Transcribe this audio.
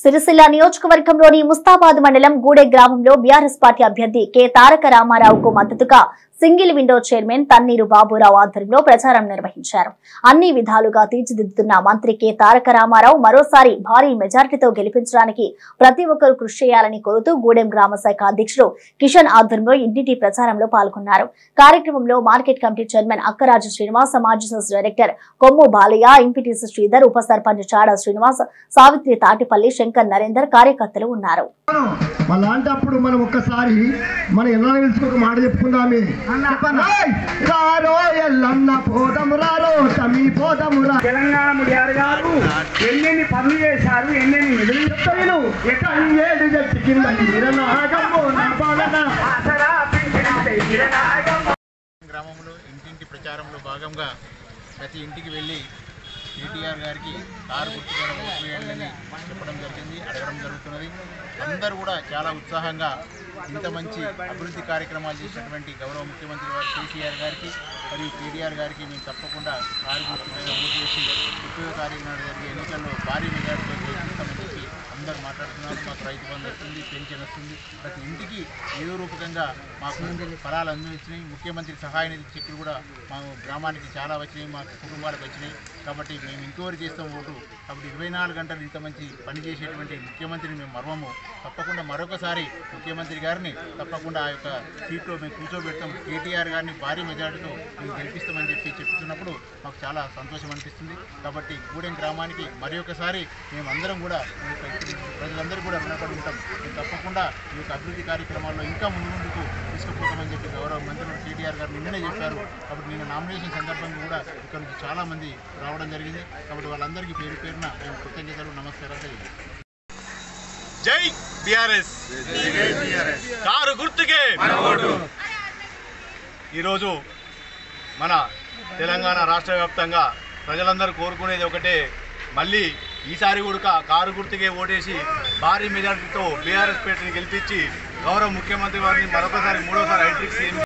సిరిసిల్ల నియోజకవర్గంలోని ముస్తాబాద్ మండలం గూడె గ్రామంలో బీఆర్ఎస్ పార్టీ అభ్యర్థి కె తారక రామారావుకు మద్దతుగా single window chairman Thanneeru Baburao ఆధ్వర్యంలో ప్రచారం నిర్వహించారు అన్ని విధాలుగా తీర్చిదిద్దుతున్న మంత్రి కె తారక రామారావు మరోసారి భారీ మెజార్టీతో గెలిపించడానికి ప్రతి ఒక్కరూ కృషి చేయాలని కోరుతూ గూడెం గ్రామ శాఖ అధ్యక్షుడు కిషన్ ఆధ్వర్యంలో ఇంటింటి ప్రచారంలో పాల్గొన్నారు కార్యక్రమంలో market committee chairman Akkaraju Srinivas సమాజ్ సోస్ డైరెక్టర్ కొమ్ము బాలయ్య ఎంపీటీసీ శ్రీధర్ ఉప సర్పంచ్ చాడ శ్రీనివాస్ సావిత్రి తాటిపల్లి శంకర్ నరేందర్ కార్యకర్తలు ఉన్నారు అలాంటప్పుడు మనం ఒక్కసారి మన ఎలా నిలిచి ఒక మాట చెప్పుకుందామే ఏయ్! రారో ఎల్లన్న పోదము రారో తమి పోదము రా తెలంగాణ ముడియారు గారు ఎన్నెన్ని పనులు చేశారు ఎన్నెన్ని నిధులు చెప్తాను ఎక్కడ ఏడు చెట్టు కింద ఈరనాగమ్మో నా పాలన ఆసరా పెంచినట్టే చిరనాగం. గ్రామంలో ఇంటింటి ప్రచారంలో భాగంగా ప్రతి ఇంటికి వెళ్ళి కేటీఆర్ గారికి కారు గుర్తుపైన ఓటు వేయాలని చెప్పడం జరిగింది అడగడం జరుగుతున్నది అందరూ కూడా చాలా ఉత్సాహంగా ఇంత మంచి అభివృద్ధి కార్యక్రమాలు చేసినటువంటి గౌరవ ముఖ్యమంత్రి గారు కేసీఆర్ గారికి మరియు కేటీఆర్ గారికి మేము తప్పకుండా కారు గుర్తుపైన ఓటు వేసి ముప్పై తారీఖు నాడు జరిగే ఎన్నికల్లో భారీ మెజార్టీతో గెలిపిస్తామని చెప్పి అందరూ మాట్లాడుతున్నారు మాకు రైతు బంధు వస్తుంది పెన్షన్ వస్తుంది ప్రతి ఇంటికి ఏదో రూపకంగా మాకు ఫలాలు అందించినాయి ముఖ్యమంత్రి సహాయ నిధి చెక్కులు కూడా మా గ్రామానికి చాలా వచ్చినాయి మా కుటుంబాలకు వచ్చినాయి కాబట్టి మేము ఎంక్వైరీ చేస్తాం ఓటు కాబట్టి ఇరవై నాలుగు గంటలు ఇంత మంచి పని చేసేటువంటి ముఖ్యమంత్రిని మేము మర్వము తప్పకుండా మరొకసారి ముఖ్యమంత్రి గారిని తప్పకుండా ఆ యొక్క సీట్లో మేము కూర్చోబెడతాం కేటీఆర్ గారిని భారీ మెజార్టీతో మేము గెలిపిస్తామని చెప్పి చెప్తున్నప్పుడు మాకు చాలా సంతోషం అనిపిస్తుంది కాబట్టి గూడెం గ్రామానికి మరి ఒకసారి మేమందరం కూడా ఈ యొక్క ఇక్కడ ప్రజలందరూ కూడా రుణపడి ఉంటాం మేము తప్పకుండా ఈ యొక్క అభివృద్ధి కార్యక్రమాల్లో ఇంకా ముందు ముందుకు తీసుకుపోతామని చెప్పి గౌరవ మంత్రులు కేటీఆర్ గారు నిన్ననే చెప్పారు కాబట్టి నిన్న నామినేషన్ సందర్భంగా కూడా ఇక్కడ నుంచి చాలా మంది రావడం జరిగింది కాబట్టి వాళ్ళందరికీ పేరు పేరున మేము కృతజ్ఞతలు నమస్కారాలు తెలియజేస్తాం జై బిఆర్ఎస్ కారు గుర్తుకే ఈరోజు మన తెలంగాణ రాష్ట్ర వ్యాప్తంగా ప్రజలందరూ కోరుకునేది ఒకటే మళ్ళీ ఈసారి కూడా కారు గుర్తుకే ఓటేసి భారీ మెజార్టీతో బీఆర్ఎస్ పేటని గెలిపించి గౌరవ ముఖ్యమంత్రి వారిని మరొకసారి మూడోసారి హైట్రిక్ సీఎం